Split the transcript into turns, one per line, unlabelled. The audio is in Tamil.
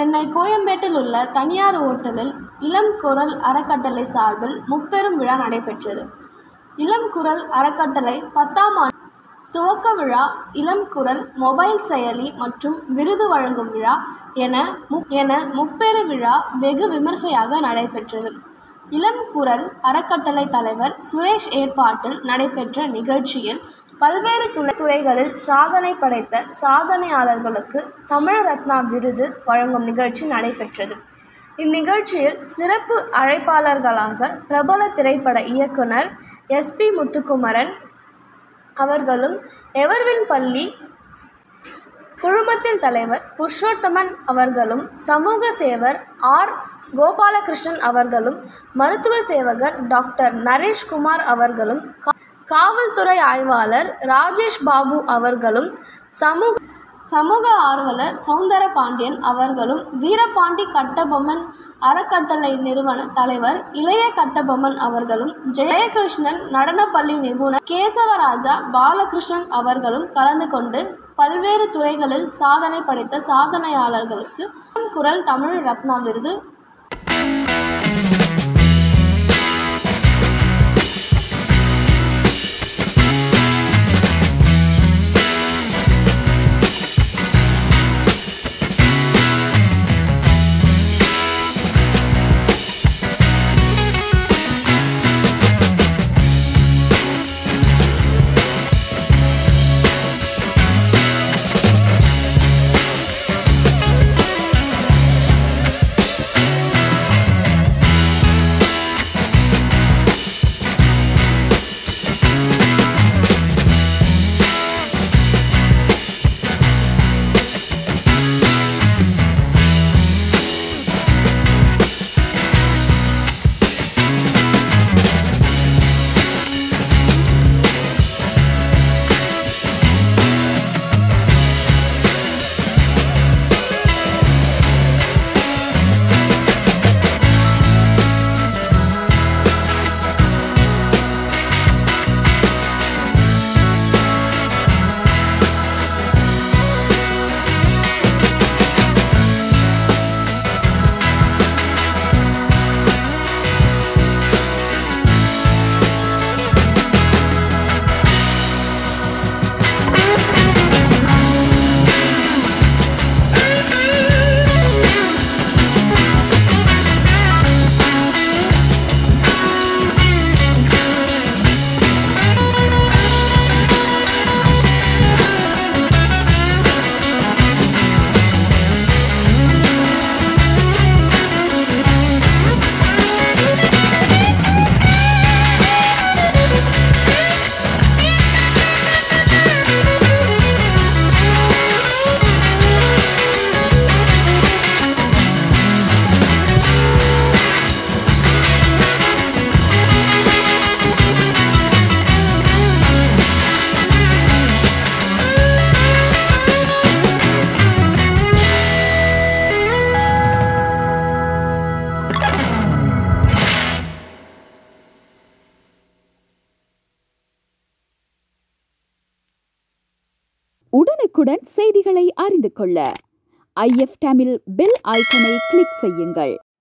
சென்னை கோயம்பேட்டில் உள்ள தனியார் ஓட்டலில் இளம் குரல் அறக்கட்டளை சார்பில் முப்பெரும் விழா நடைபெற்றது இளம் குரல் அறக்கட்டளை பத்தாம் ஆண்டு துவக்க விழா இளம் குரல் மொபைல் செயலி மற்றும் விருது வழங்கும் விழா என மு- என முப்பெரு விழா வெகு விமர்சையாக நடைபெற்றது இளம் குரல் அறக்கட்டளை தலைவர் சுரேஷ் ஏற்பாட்டில் நடைபெற்ற நிகழ்ச்சியில் பல்வேறு துறை துறைகளில் சாதனை படைத்த சாதனையாளர்களுக்கு தமிழ் ரத்னா விருது வழங்கும் நிகழ்ச்சி நடைபெற்றது இந்நிகழ்ச்சியில் சிறப்பு அழைப்பாளர்களாக பிரபல திரைப்பட இயக்குனர் எஸ்பி முத்துக்குமரன் அவர்களும் எவர்வின் பள்ளி குழுமத்தில் தலைவர் புருஷோத்தமன் அவர்களும் சமூக சேவர் ஆர் கோபாலகிருஷ்ணன் அவர்களும் மருத்துவ சேவகர் டாக்டர் நரேஷ்குமார் அவர்களும் கா- காவல்துறை ஆய்வாளர் ராஜேஷ் பாபு அவர்களும் சமூக சமூக ஆர்வலர் சௌந்தர பாண்டியன் அவர்களும் வீரபாண்டி கட்டபொம்மன் அறக்கட்டளை நிறுவன தலைவர் இளைய கட்டபொம்மன் அவர்களும் ஜெயகிருஷ்ணன் நடனப்பள்ளி நிபுணர் கேசவராஜா பாலகிருஷ்ணன் அவர்களும் கலந்து கொண்டு பல்வேறு துறைகளில் சாதனை படைத்த சாதனையாளர்களுக்கு குரல் தமிழ் ரத்னா விருது
உடனுக்குடன் செய்திகளை அறிந்து கொள்ள ஐஎஃப் தமிழ் பெல் ஐக்கனை கிளிக் செய்யுங்கள்